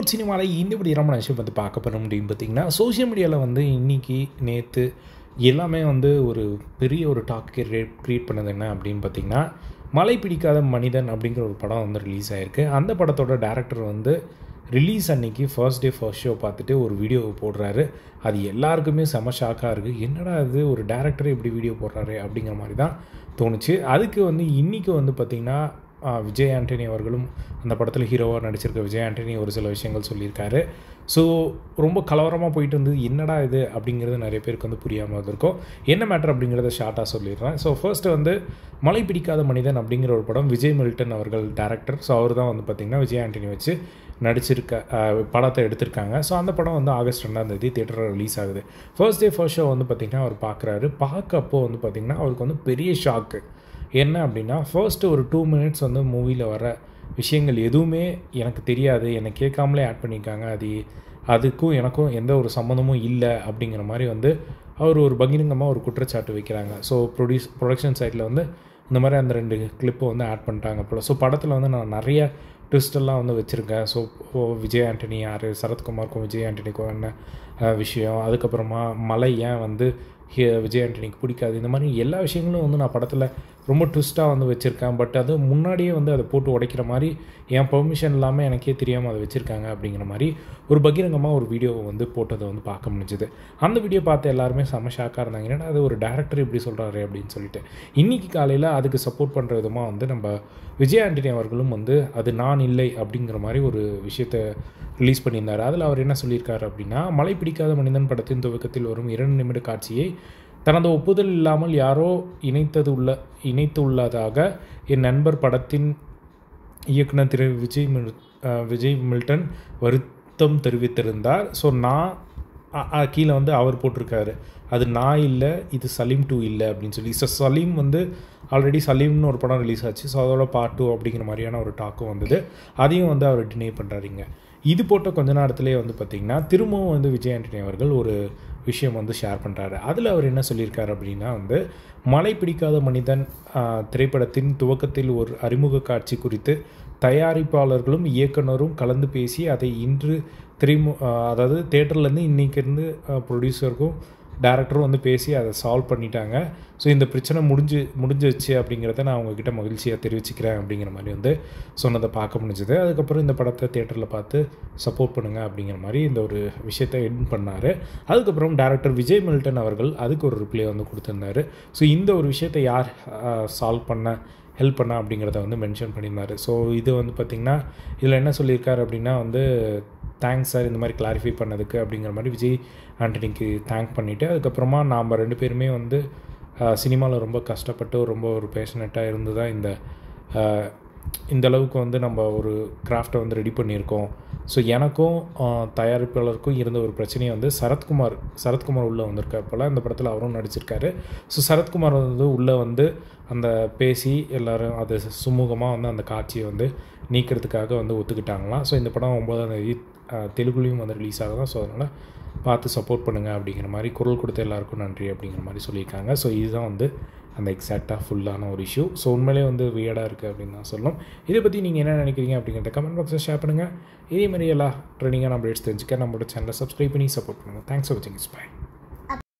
கோலிவுட் சினிமாவில் இந்த இப்படி ரொம்ப விஷயம் வந்து பார்க்க போகிறோம் அப்படின்னு பார்த்தீங்கன்னா சோஷியல் மீடியாவில் வந்து இன்றைக்கி நேற்று எல்லாமே வந்து ஒரு பெரிய ஒரு டாக்கு க்ரியேட் பண்ணது என்ன அப்படின்னு பார்த்தீங்கன்னா மழை பிடிக்காத மனிதன் அப்படிங்கிற ஒரு படம் வந்து ரிலீஸ் ஆகிருக்கு அந்த படத்தோட டேரக்டர் வந்து ரிலீஸ் அன்னைக்கு ஃபர்ஸ்ட் டே ஃபர்ஸ்ட் ஷோ பார்த்துட்டு ஒரு வீடியோ போடுறாரு அது எல்லாருக்குமே செம ஷாக்காக இருக்குது என்னடா இது ஒரு டேரக்டர் இப்படி வீடியோ போடுறாரு அப்படிங்கிற மாதிரி தான் தோணுச்சு அதுக்கு வந்து இன்றைக்கி வந்து பார்த்திங்கன்னா விஜய் ஆண்டனி அவர்களும் அந்த படத்தில் ஹீரோவாக நடிச்சிருக்க விஜய் ஆண்டனி ஒரு சில விஷயங்கள் சொல்லியிருக்காரு ஸோ ரொம்ப கலவரமாக போயிட்டு இருந்தது என்னடா இது அப்படிங்கிறது நிறைய பேருக்கு வந்து புரியாமல் இருக்கும் என்ன மேட்டர் அப்படிங்கிறத ஷார்ட்டாக சொல்லிடுறேன் ஸோ ஃபர்ஸ்ட்டு வந்து மழை பிடிக்காத மனிதன் அப்படிங்கிற ஒரு படம் விஜய் மில்டன் அவர்கள் டேரக்டர் ஸோ அவர் தான் வந்து பார்த்திங்கன்னா விஜய் ஆண்டனி வச்சு நடிச்சிருக்க படத்தை எடுத்திருக்காங்க ஸோ அந்த படம் வந்து ஆகஸ்ட் ரெண்டாம் தேதி தேட்டரில் ரிலீஸ் ஆகுது ஃபர்ஸ்ட் டே ஃபர்ஸ்ட் ஷோ வந்து பார்த்திங்கன்னா அவர் பார்க்குறாரு பார்க்கப்போ வந்து பார்த்திங்கன்னா அவருக்கு வந்து பெரிய ஷாக்கு என்ன அப்படின்னா ஃபர்ஸ்ட்டு ஒரு டூ மினிட்ஸ் வந்து மூவியில் வர விஷயங்கள் எதுவுமே எனக்கு தெரியாது என்னை கேட்காமலே ஆட் பண்ணியிருக்காங்க அது அதுக்கும் எனக்கும் எந்த ஒரு சம்மந்தமும் இல்லை அப்படிங்கிற மாதிரி வந்து அவர் ஒரு பகிரங்கமாக ஒரு குற்றச்சாட்டு வைக்கிறாங்க ஸோ ப்ரொடியூஸ் ப்ரொடக்ஷன் சைட்டில் வந்து இந்த மாதிரி அந்த ரெண்டு கிளிப்பை வந்து ஆட் பண்ணிட்டாங்க போல் ஸோ படத்தில் வந்து நான் நிறைய ட்விஸ்டெல்லாம் வந்து வச்சுருக்கேன் ஸோ விஜய் ஆண்டனி யார் சரத்குமாருக்கும் விஜய் ஆண்டனிக்கும் என்ன விஷயம் அதுக்கப்புறமா மலை ஏன் வந்து விஜய் ஆண்டனிக்கு பிடிக்காது இந்த மாதிரி எல்லா விஷயங்களும் வந்து நான் படத்தில் ரொம்ப ட்விஸ்ட்டாக வந்து வச்சுருக்கேன் பட் அது முன்னாடியே வந்து அதை போட்டு உடைக்கிற மாதிரி என் பெர்மிஷன் இல்லாமல் எனக்கே தெரியாமல் அதை வச்சுருக்காங்க அப்படிங்கிற மாதிரி ஒரு பகிரங்கமாக ஒரு வீடியோவை வந்து போட்டதை வந்து பார்க்க முடிஞ்சுது அந்த வீடியோ பார்த்து எல்லாருமே செம ஷாக்காக இருந்தாங்க ஏன்னா அது ஒரு டேரக்டர் இப்படி சொல்கிறாரு அப்படின்னு சொல்லிட்டு இன்றைக்கி காலையில் அதுக்கு சப்போர்ட் பண்ணுற விதமாக வந்து நம்ம விஜய் ஆண்டனி அவர்களும் வந்து அது நான் இல்லை அப்படிங்கிற மாதிரி ஒரு விஷயத்த ரிலீஸ் பண்ணியிருந்தார் அதில் அவர் என்ன சொல்லியிருக்காரு அப்படின்னா மழை பிடிக்காத மனிதன் படத்தின் துவக்கத்தில் வரும் இரண்டு நிமிட காட்சியை தனது ஒப்புதல் இல்லாமல் யாரோ இணைத்தது உள்ள இணைத்து உள்ளதாக என் நண்பர் படத்தின் இயக்குனர் திரு விஜய் மில் விஜய் மில்டன் வருத்தம் தெரிவித்திருந்தார் ஸோ நான் கீழே வந்து அவர் போட்டிருக்காரு அது நான் இல்லை இது சலீம் டூ இல்லை அப்படின்னு சொல்லி ஸோ சலீம் வந்து ஆல்ரெடி சலீம்னு ஒரு படம் ரிலீஸ் ஆச்சு ஸோ அதோட பார்ட் டூ அப்படிங்கிற மாதிரியான ஒரு டாக்கும் வந்தது அதையும் வந்து அவர் டினை பண்ணுறாருங்க இது போட்ட கொஞ்ச நேரத்துலேயே வந்து பார்த்திங்கன்னா திரும்பவும் வந்து விஜய் ஆண்டனி அவர்கள் ஒரு விஷயம் வந்து ஷேர் பண்ணுறாரு அதில் அவர் என்ன சொல்லியிருக்காரு அப்படின்னா வந்து மழை பிடிக்காத மனிதன் திரைப்படத்தின் துவக்கத்தில் ஒரு அறிமுக காட்சி குறித்து தயாரிப்பாளர்களும் இயக்குனரும் கலந்து பேசி அதை இன்று திரைமு அதாவது தேட்டர்லேருந்து இன்றைக்கிருந்து ப்ரொடியூசருக்கும் டேரக்டரும் வந்து பேசி அதை சால்வ் பண்ணிட்டாங்க ஸோ இந்த பிரச்சனை முடிஞ்சு முடிஞ்சிருச்சு அப்படிங்கிறத நான் அவங்கக்கிட்ட மகிழ்ச்சியாக தெரிவிச்சுக்கிறேன் அப்படிங்கிற மாதிரி வந்து சொன்னதை பார்க்க முடிஞ்சது அதுக்கப்புறம் இந்த படத்தை தேட்டரில் பார்த்து சப்போர்ட் பண்ணுங்கள் அப்படிங்கிற மாதிரி இந்த ஒரு விஷயத்தை என் பண்ணார் அதுக்கப்புறம் டேரக்டர் விஜய் மில்டன் அவர்கள் அதுக்கு ஒரு ரிப்ளை வந்து கொடுத்துருந்தாரு ஸோ இந்த ஒரு விஷயத்தை யார் சால்வ் பண்ண ஹெல்ப் பண்ண அப்படிங்கிறத வந்து மென்ஷன் பண்ணியிருந்தார் ஸோ இது வந்து பார்த்திங்கன்னா இதில் என்ன சொல்லியிருக்காரு அப்படின்னா வந்து தேங்க்ஸ் சார் இந்த மாதிரி கிளாரிஃபை பண்ணதுக்கு அப்படிங்கிற மாதிரி விஜய் ஆண்டனிக்கு தேங்க் பண்ணிவிட்டு அதுக்கப்புறமா நாம் ரெண்டு பேருமே வந்து சினிமாவில் ரொம்ப கஷ்டப்பட்டு ரொம்ப ஒரு பேஷனட்டாக இருந்து தான் இந்த இந்த அளவுக்கு வந்து நம்ம ஒரு கிராஃப்டை வந்து ரெடி பண்ணியிருக்கோம் ஸோ எனக்கும் தயாரிப்பாளருக்கும் இருந்த ஒரு பிரச்சனையை வந்து சரத்குமார் சரத்குமார் உள்ளே வந்திருக்கார் போல் அந்த படத்தில் அவரும் நடிச்சிருக்காரு ஸோ சரத்குமார் வந்து உள்ளே வந்து அந்த பேசி எல்லோரும் அது சுமூகமாக வந்து அந்த காட்சியை வந்து நீக்கிறதுக்காக வந்து ஒத்துக்கிட்டாங்களாம் ஸோ இந்த படம் ஒம்பதாம் தேதி தெலுங்குலேயும் வந்து ரிலீஸ் ஆகுதான் ஸோ அதனால் பார்த்து சப்போர்ட் பண்ணுங்கள் அப்படிங்கிற மாதிரி குரல் கொடுத்த எல்லாருக்கும் நன்றி அப்படிங்கிற மாதிரி சொல்லியிருக்காங்க ஸோ இதுதான் வந்து அந்த எக்ஸாக்டாக ஃபுல்லான ஒரு இஷ்யூ ஸோ உண்மையிலே வந்து வியடாக இருக்குது அப்படின்னு தான் சொல்லணும் இதை பற்றி நீங்கள் என்ன நினைக்கிறீங்க அப்படிங்கிறத கமெண்ட் பாக்ஸில் ஷேர் பண்ணுங்கள் இதே மாதிரி எல்லா ட்ரெண்டிங்கான அப்டேட்ஸ் தெரிஞ்சுக்க நம்மளோட சேனலை சப்ஸ்கிரைப் பண்ணி சப்போர்ட் பண்ணுங்கள் தேங்க்ஸ் ஃபார் வாட்சிங் இஸ் பை